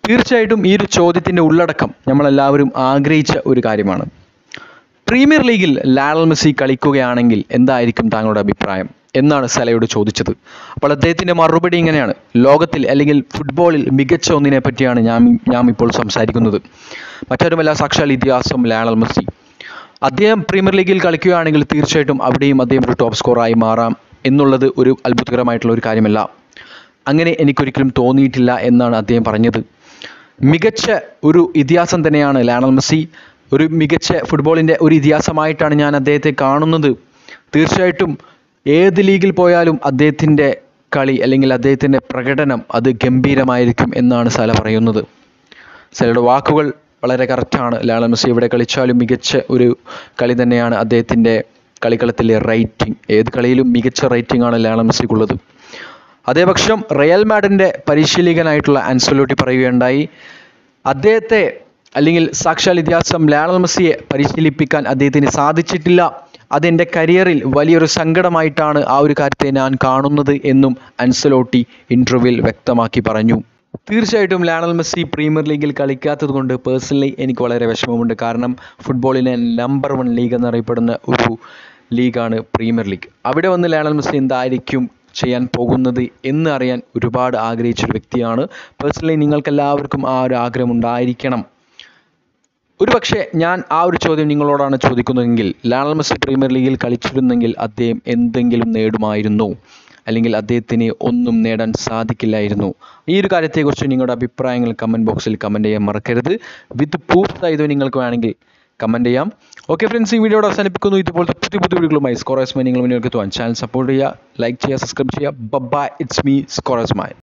തീർച്ചയായിട്ടും ഈ ഒരു ചോദ്യത്തിൻ്റെ ഉള്ളടക്കം നമ്മളെല്ലാവരും ആഗ്രഹിച്ച ഒരു കാര്യമാണ് പ്രീമിയർ ലീഗിൽ ലാലൽ മെസ്സി കളിക്കുകയാണെങ്കിൽ എന്തായിരിക്കും താങ്കളുടെ അഭിപ്രായം എന്നാണ് സലയോട് ചോദിച്ചത് അപ്പോൾ അദ്ദേഹത്തിൻ്റെ മറുപടി ഇങ്ങനെയാണ് ലോകത്തിൽ അല്ലെങ്കിൽ ഫുട്ബോളിൽ മികച്ച ഒന്നിനെ പറ്റിയാണ് ഞാൻ ഞാൻ ഇപ്പോൾ സംസാരിക്കുന്നത് മറ്റാരുമല്ല സാക്ഷാൽ ഇതിഹാസം ലാലൽ മെസ്സി അദ്ദേഹം പ്രീമിയർ ലീഗിൽ കളിക്കുകയാണെങ്കിൽ തീർച്ചയായിട്ടും അവിടെയും അദ്ദേഹം ഒരു ടോപ്പ് സ്കോറായി മാറാം എന്നുള്ളത് ഒരു അത്ഭുതകരമായിട്ടുള്ള ഒരു കാര്യമല്ല അങ്ങനെ എനിക്കൊരിക്കലും തോന്നിയിട്ടില്ല എന്നാണ് അദ്ദേഹം പറഞ്ഞത് മികച്ച ഒരു ഇതിഹാസം തന്നെയാണ് ലാണൽ മെസ്സി ഒരു മികച്ച ഫുട്ബോളിൻ്റെ ഒരു ഇതിഹാസമായിട്ടാണ് ഞാൻ അദ്ദേഹത്തെ കാണുന്നത് തീർച്ചയായിട്ടും ഏത് ലീഗിൽ പോയാലും അദ്ദേഹത്തിൻ്റെ കളി അല്ലെങ്കിൽ അദ്ദേഹത്തിൻ്റെ പ്രകടനം അത് ഗംഭീരമായിരിക്കും എന്നാണ് സല പറയുന്നത് സലയുടെ വാക്കുകൾ വളരെ കറക്റ്റാണ് ലാണൽ മെസ്സി എവിടെ കളിച്ചാലും മികച്ച ഒരു കളി തന്നെയാണ് അദ്ദേഹത്തിൻ്റെ കളിക്കളത്തിലെ റേറ്റിംഗ് ഏത് കളിയിലും മികച്ച റേറ്റിംഗ് ആണ് ലാണൽ മെസ്സിക്കുള്ളത് അതേപക്ഷം റയൽ മാഡിൻ്റെ പരിശീലകനായിട്ടുള്ള ആൻസലോട്ടി പറയുകയുണ്ടായി അദ്ദേഹത്തെ അല്ലെങ്കിൽ സാക്ഷാൽ ഇതിഹാസം ലാണൽ മെസ്സിയെ പരിശീലിപ്പിക്കാൻ അദ്ദേഹത്തിന് സാധിച്ചിട്ടില്ല അതെൻ്റെ കരിയറിൽ വലിയൊരു സങ്കടമായിട്ടാണ് ആ ഒരു കാര്യത്തെ ഞാൻ കാണുന്നത് എന്നും അൻസലോട്ടി ഇൻ്റർവ്യൂവിൽ വ്യക്തമാക്കി പറഞ്ഞു തീർച്ചയായിട്ടും ലാണൽ മെസ്സി പ്രീമിയർ ലീഗിൽ കളിക്കാത്തത് കൊണ്ട് പേഴ്സണലി എനിക്ക് വളരെ വിഷമമുണ്ട് കാരണം ഫുട്ബോളിലെ നമ്പർ വൺ ലീഗ് എന്നറിയപ്പെടുന്ന ഒരു ലീഗാണ് പ്രീമിയർ ലീഗ് അവിടെ വന്ന് ലാണൽ മെസ്സി എന്തായിരിക്കും ചെയ്യാൻ പോകുന്നത് എന്ന് അറിയാൻ ഒരുപാട് ആഗ്രഹിച്ചൊരു വ്യക്തിയാണ് പേഴ്സണലി നിങ്ങൾക്കെല്ലാവർക്കും ആ ഒരു ആഗ്രഹം ഉണ്ടായിരിക്കണം ഒരു പക്ഷേ ഞാൻ ആ ഒരു ചോദ്യം നിങ്ങളോടാണ് ചോദിക്കുന്നതെങ്കിൽ ലാണൽ മെസ്സി പ്രീമിയർ ലീഗിൽ കളിച്ചിരുന്നെങ്കിൽ അദ്ദേഹം എന്തെങ്കിലും നേടുമായിരുന്നു അല്ലെങ്കിൽ അദ്ദേഹത്തിന് ഒന്നും നേടാൻ സാധിക്കില്ലായിരുന്നു ഈ ഒരു കാര്യത്തെക്കുറിച്ച് നിങ്ങളുടെ അഭിപ്രായങ്ങൾ കമൻറ്റ് ബോക്സിൽ കമൻറ്റ് ചെയ്യാൻ മറക്കരുത് വിത്ത് പ്രൂഫ് സഹിതം നിങ്ങൾക്ക് വേണമെങ്കിൽ കമൻറ്റ് ചെയ്യാം ഓക്കെ ഫ്രണ്ട്സ് ഈ വീഡിയോയുടെ അവസാനിപ്പിക്കുന്നു ഇതുപോലത്തെ പുതിയ പുതിയ വീഡിയോകളുമായി സ്കോറേഴ്സ് മൈ നിങ്ങൾ മുന്നിലേക്ക് എത്തുവാൻ ചാനൽ സപ്പോർട്ട് ചെയ്യുക ലൈക്ക് ചെയ്യുക സബ്സ്ക്രൈബ് ചെയ്യുക ബബ ഇറ്റ്സ് മീ സ്കോറേഴ്സ് മൈ